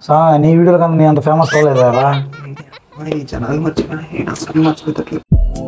సా నీ వీడియోల కన్నా నీ అంత ఫేమస్ అవ్వలేదా ఈ జనాలు మర్చిపోయి అసలు మర్చిపోతారు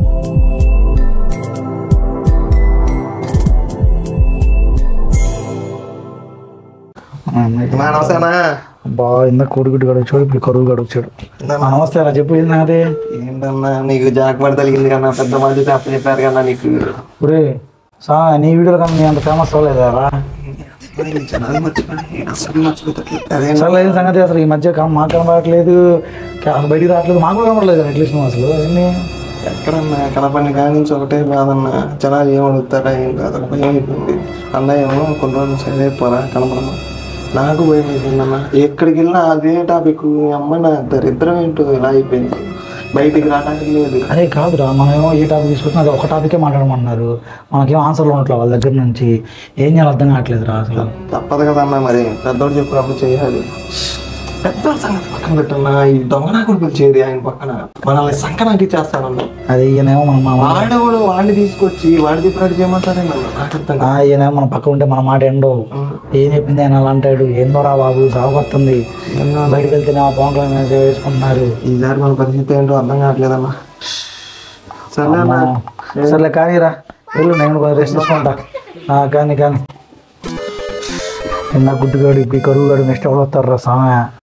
నమస్తేనా బా ఇందా కోడిగుడ్డు గడు వచ్చాడు ఇప్పుడు కరువు గడు వచ్చాడు ఆ, నమస్తే రా చెప్పు ఏంది నాది ఏంటన్నా నీకు జాగ్రత్త తగిలింది కన్నా పెద్ద మంది తప్ప చెప్పారు కన్నా నీకు ఒరే సా నీ వీడియోల కన్నా నీ అంత ఫేమస్ అవ్వలేదా ఈ జనాలు మర్చిపోయి అసలు మర్చిపోతారు అదే అసలు ఏం సంగతి అసలు ఈ మధ్య కం- మాకు కనబడట్లేదు కా- బయటికి రావట్లేదు మాకు కూడా కనబడలేదు అట్లీస్ట్ నువ్వు అసలు ఏంది ఎక్కడన్నా కనపడిన కాడి నుంచి ఒకటే బాధన్నా జనాలు ఏం అడుగుతారా ఏం కాదు ఒక భయం అయిపోయింది అన్నయ్య ఏమో కొన్ని రోజులు సైడ్ అయిపోరా కనపడమా నాకు భయం అయిపోయిందన్న ఎక్కడికి వెళ్ళినా అదే టాపిక్ అమ్మ నా దరిద్రం ఏంటో ఇలా అయిపోయింది బయటికి రావడానికి లేదు అదే కాదురా మనం ఏమో ఏ టాపిక్ తీసుకొచ్చినా అది ఒక టాపికే మాట్లాడమన్నారు మనకేం ఆన్సర్లు ఉండట్లేదు వాళ్ళ దగ్గర నుంచి ఏం చేయాలి అర్థం కావట్లేదు రా అసలు తప్పదు కదన్నా మరి పెద్దోడు చెప్పినప్పుడు చేయాలి పెద్దోడు సంగతి పక్కన పెట్టన్నా ఈ దొంగ కొడుకులు చేరి ఆయన పక్కన మనల్ని సంకనాకి చేస్తానన్నా అది ఈయనేమో మన మా వాడేవాడు వాడిని తీసుకొచ్చి వాడి చెప్పినట్టు చేయమంటారేమో నాకు అర్థం కాదు. ఆ, ఈయనేమో మన పక్క ఉంటే మన మాట ఎండో ఏం చెప్పింది ఆయన అలా అంటాడు ఏందో రా బాబు సాగుకొస్తుంది బయటకు వెళ్తేనే ఆ పవన్ కళ్యాణ్ మీద వేసుకుంటున్నారు ఈసారి మన పరిస్థితి ఏంటో అర్థం కావట్లేదన్నా సరే అన్న సర్లే కానీ రా వెళ్ళు నేను కొంచెం రెస్ట్ తీసుకుంటా ఆ, కానీ కానీ నిన్న గుడ్డుగాడు ఇప్పుడు కరువు గాడు నెక్స్ట్ ఎవరు వస్తారు రా సామె